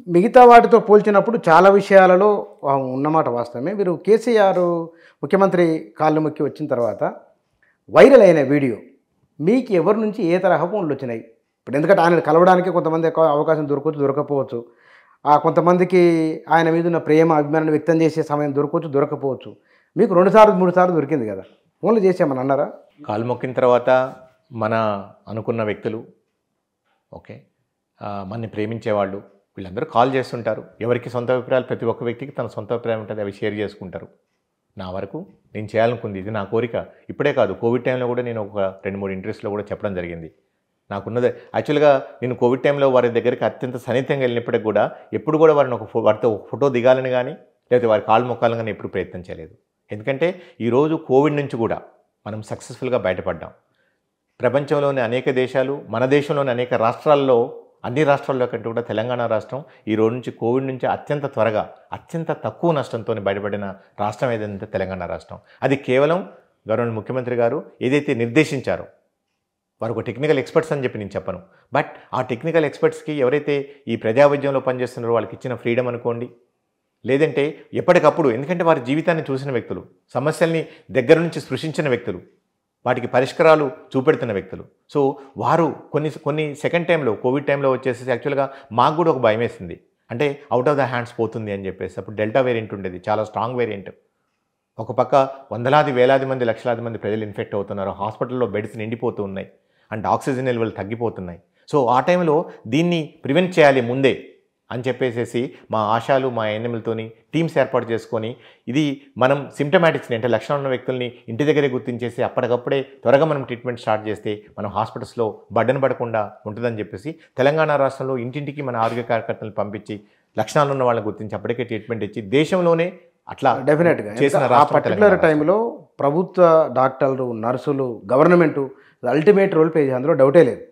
మిగతా వాటితో పోల్చినప్పుడు చాలా విషయాలలో ఆ, ఉన్నమాట వాస్తవమే మీరు కేసీఆర్ ముఖ్యమంత్రి కాళ్ళు మొక్కి వచ్చిన తర్వాత వైరల్ అయిన వీడియో మీకు ఎవరి నుంచి ఏ తరహా ఫోన్లు వచ్చినాయి ఇప్పుడు ఎందుకంటే ఆయన కలవడానికి కొంతమంది ఎక్కువ అవకాశం దొరకవచ్చు దొరకపోవచ్చు ఆ కొంతమందికి ఆయన మీద ఉన్న ప్రేమ అభిమానాన్ని వ్యక్తం చేసే సమయం దొరకవచ్చు దొరకపోవచ్చు మీకు రెండు సార్లు మూడు సార్లు దొరికింది కదా ఫోన్లు చేసామని అన్నారా కాలు మొక్కిన తర్వాత మన అనుకున్న వ్యక్తులు ఓకే ఆ, మనని ప్రేమించేవాళ్ళు వీళ్ళందరూ కాల్ చేస్తుంటారు ఎవరికి సొంత అభిప్రాయాలు ప్రతి ఒక్క వ్యక్తికి తన సొంత అభిప్రాయం ఉంటుంది అవి షేర్ చేసుకుంటారు నా వరకు నేను చేయాలనుకుంది ఇది నా కోరిక ఇప్పుడే కాదు కోవిడ్ టైంలో కూడా నేను ఒక రెండు మూడు ఇంట్రెస్ట్లో కూడా చెప్పడం జరిగింది నాకున్నది యాక్చువల్గా నేను కోవిడ్ టైంలో వారి దగ్గరికి అత్యంత సన్నిహితంగా వెళ్ళినప్పటికి కూడా ఎప్పుడు కూడా వారిని ఒక ఫో- వారితో ఒక ఫోటో దిగాలని కానీ లేకపోతే వారి కాళ్ళు మొక్కాలని కానీ ఎప్పుడు ప్రయత్నం చేయలేదు ఎందుకంటే ఈరోజు కోవిడ్ నుంచి కూడా మనం సక్సెస్ఫుల్గా బయటపడ్డాం ప్రపంచంలోని అనేక దేశాలు మన దేశంలోని అనేక రాష్ట్రాల్లో అన్ని రాష్ట్రాల్లో కంటే కూడా తెలంగాణ రాష్ట్రం ఈ రోజు నుంచి కోవిడ్ నుంచి అత్యంత త్వరగా అత్యంత తక్కువ నష్టంతో బయటపడిన రాష్ట్రం ఏదంటే తెలంగాణ రాష్ట్రం అది కేవలం గవర్నమెంట్ ముఖ్యమంత్రి గారు ఏదైతే నిర్దేశించారో వారు ఒక టెక్నికల్ ఎక్స్పర్ట్స్ అని చెప్పి నేను చెప్పను బట్ ఆ టెక్నికల్ ఎక్స్పర్ట్స్కి ఎవరైతే ఈ ప్రజా వైద్యంలో పనిచేస్తున్నారో వాళ్ళకి ఇచ్చిన ఫ్రీడమ్ అనుకోండి లేదంటే ఎప్పటికప్పుడు ఎందుకంటే వారి జీవితాన్ని చూసిన వ్యక్తులు సమస్యల్ని దగ్గర నుంచి స్పృశించిన వ్యక్తులు వాటికి పరిష్కారాలు చూపెడుతున్న వ్యక్తులు సో వారు కొన్ని కొన్ని సెకండ్ టైంలో కోవిడ్ టైంలో వచ్చేసి యాక్చువల్గా మాకు కూడా ఒక భయం వేసింది అంటే అవుట్ ఆఫ్ ద హ్యాండ్స్ పోతుంది అని చెప్పేసి అప్పుడు డెల్టా వేరియంట్ ఉండేది చాలా స్ట్రాంగ్ వేరియంట్ ఒక పక్క వందలాది వేలాది మంది లక్షలాది మంది ప్రజలు ఇన్ఫెక్ట్ అవుతున్నారు హాస్పిటల్లో బెడ్స్ నిండిపోతూ ఉన్నాయి అండ్ ఆక్సిజన్ లెవెల్ తగ్గిపోతున్నాయి సో ఆ టైంలో దీన్ని ప్రివెంట్ చేయాలి ముందే అని చెప్పేసేసి మా ఆశాలు మా ఎన్ఎంలతోని టీమ్స్ ఏర్పాటు చేసుకొని ఇది మనం సిమ్టమాటిక్స్ని అంటే లక్షణాలు ఉన్న వ్యక్తుల్ని ఇంటి దగ్గరే గుర్తించేసి అప్పటికప్పుడే త్వరగా మనం ట్రీట్మెంట్ స్టార్ట్ చేస్తే మనం హాస్పిటల్స్లో బడ్డన పడకుండా ఉంటుందని చెప్పేసి తెలంగాణ రాష్ట్రంలో ఇంటింటికి మన ఆరోగ్య కార్యకర్తలను పంపించి లక్షణాలు ఉన్న వాళ్ళని గుర్తించి అప్పటికే ట్రీట్మెంట్ ఇచ్చి దేశంలోనే అట్లా డెఫినెట్గా చేసిన ఆ రాష్ట్రం పర్టికులర్ తెలంగాణ రాష్ట్రం. టైంలో ప్రభుత్వ డాక్టర్లు నర్సులు గవర్నమెంట్ అల్టిమేట్ రోల్ ప్లే అందులో డౌటే లేదు